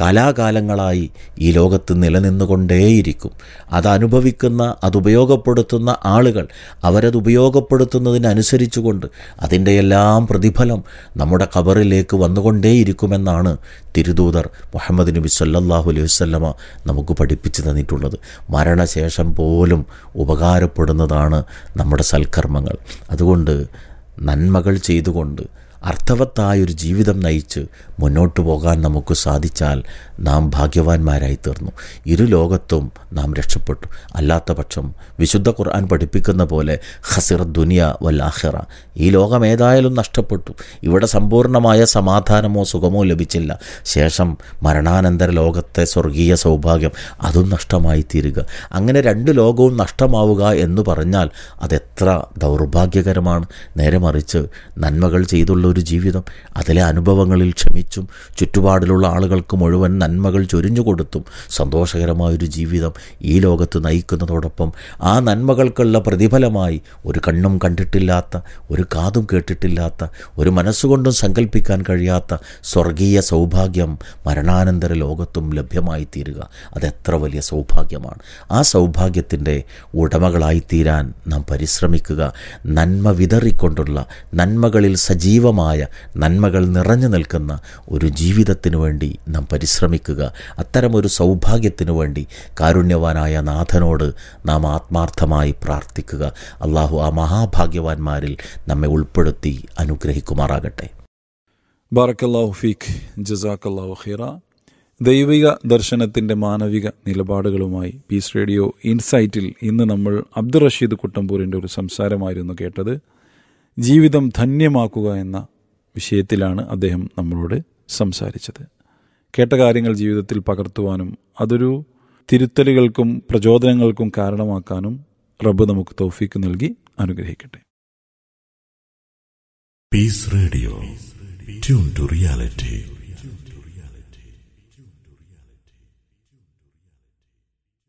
കാലാകാലങ്ങളായി ഈ ലോകത്ത് നിലനിന്നുകൊണ്ടേയിരിക്കും അത് അനുഭവിക്കുന്ന അത് ഉപയോഗപ്പെടുത്തുന്ന ആളുകൾ അവരത് ഉപയോഗപ്പെടുത്തുന്നതിനനുസരിച്ചുകൊണ്ട് അതിൻ്റെ എല്ലാം പ്രതിഫലം നമ്മുടെ ഖബറിലേക്ക് വന്നുകൊണ്ടേയിരിക്കുമെന്നാണ് തിരുദൂതർ മുഹമ്മദ് നബി സല്ലല്ലാഹു അലൈഹി വസല്ലമ നമുക്ക് പഠിപ്പിച്ചു തന്നിട്ടുള്ളത് മരണശേഷം പോലും ഉപകാരപ്പെടുന്നതാണ് നമ്മുടെ സൽക്കർമ്മങ്ങൾ അതുകൊണ്ട് നന്മകൾ ചെയ്തുകൊണ്ട് അർത്ഥവത്തായൊരു ജീവിതം നയിച്ച് മുന്നോട്ട് പോകാൻ നമുക്ക് സാധിച്ചാൽ നാം ഭാഗ്യവാന്മാരായി തീർന്നു ഇരു ലോകത്തും നാം രക്ഷപ്പെട്ടു അല്ലാത്ത പക്ഷം വിശുദ്ധ ഖുർആൻ പഠിപ്പിക്കുന്ന പോലെ ഹസിർ ദുനിയ വൽ ആഹിറ ഈ ലോകം ഏതായാലും നഷ്ടപ്പെട്ടു ഇവിടെ സമ്പൂർണ്ണമായ സമാധാനമോ സുഖമോ ലഭിച്ചില്ല ശേഷം മരണാനന്തര ലോകത്തെ സ്വർഗീയ സൗഭാഗ്യം അതും നഷ്ടമായി തീരുക അങ്ങനെ രണ്ട് ലോകവും നഷ്ടമാവുക എന്ന് പറഞ്ഞാൽ അതെത്ര ദൗർഭാഗ്യകരമാണ് നേരെ മറിച്ച് നന്മകൾ ചെയ്തുള്ള ഒരു ജീവിതം അതിലെ അനുഭവങ്ങളിൽ ക്ഷമിച്ചും ചുറ്റുപാടിലുള്ള ആളുകൾക്ക് മുഴുവൻ നന്മകൾ ചൊരിഞ്ഞു കൊടുത്തും സന്തോഷകരമായൊരു ജീവിതം ഈ ലോകത്ത് നയിക്കുന്നതോടൊപ്പം ആ നന്മകൾക്കുള്ള പ്രതിഫലമായി ഒരു കണ്ണും കണ്ടിട്ടില്ലാത്ത ഒരു കാതും കേട്ടിട്ടില്ലാത്ത ഒരു മനസ്സുകൊണ്ടും സങ്കല്പിക്കാൻ കഴിയാത്ത സ്വർഗീയ സൗഭാഗ്യം മരണാനന്തര ലോകത്തും ലഭ്യമായി തീരുക അതെത്ര വലിയ സൗഭാഗ്യമാണ് ആ സൗഭാഗ്യത്തിൻ്റെ ഉടമകളായിത്തീരാൻ നാം പരിശ്രമിക്കുക നന്മ വിതറിക്കൊണ്ടുള്ള നന്മകളിൽ സജീവമായ നന്മകൾ നിറഞ്ഞു നിൽക്കുന്ന ഒരു ജീവിതത്തിനു വേണ്ടി നാം പരിശ്രമിക്കുക അത്തരമൊരു സൗഭാഗ്യത്തിനു വേണ്ടി കാരുണ്യവാനായ നാഥനോട് നാം ആത്മാർത്ഥമായി പ്രാർത്ഥിക്കുക അള്ളാഹു ആ മഹാഭാഗ്യവാന്മാരിൽ നമ്മെ ഉൾപ്പെടുത്തി അനുഗ്രഹിക്കുമാറാകട്ടെ ബാറക്കല്ലാഹു ഫീഖ് ജസാക്കല്ലാഹു ഖീറ ദൈവിക ദർശനത്തിന്റെ മാനവിക നിലപാടുകളുമായി പീസ് റേഡിയോ ഇൻസൈറ്റിൽ ഇന്ന് നമ്മൾ അബ്ദുൾ റഷീദ് കുട്ടമ്പൂരിൻ്റെ ഒരു സംസാരമായിരുന്നു കേട്ടത് ജീവിതം ധന്യമാക്കുക എന്ന വിഷയത്തിലാണ് അദ്ദേഹം നമ്മളോട് സംസാരിച്ചത് കേട്ട കാര്യങ്ങൾ ജീവിതത്തിൽ പകർത്തുവാനും അതൊരു തിരുത്തലുകൾക്കും പ്രചോദനങ്ങൾക്കും കാരണമാക്കാനും റബ്ബ് നമുക്ക് തൗഫീക്ക് നൽകി അനുഗ്രഹിക്കട്ടെ Peace Radio. Tune to reality.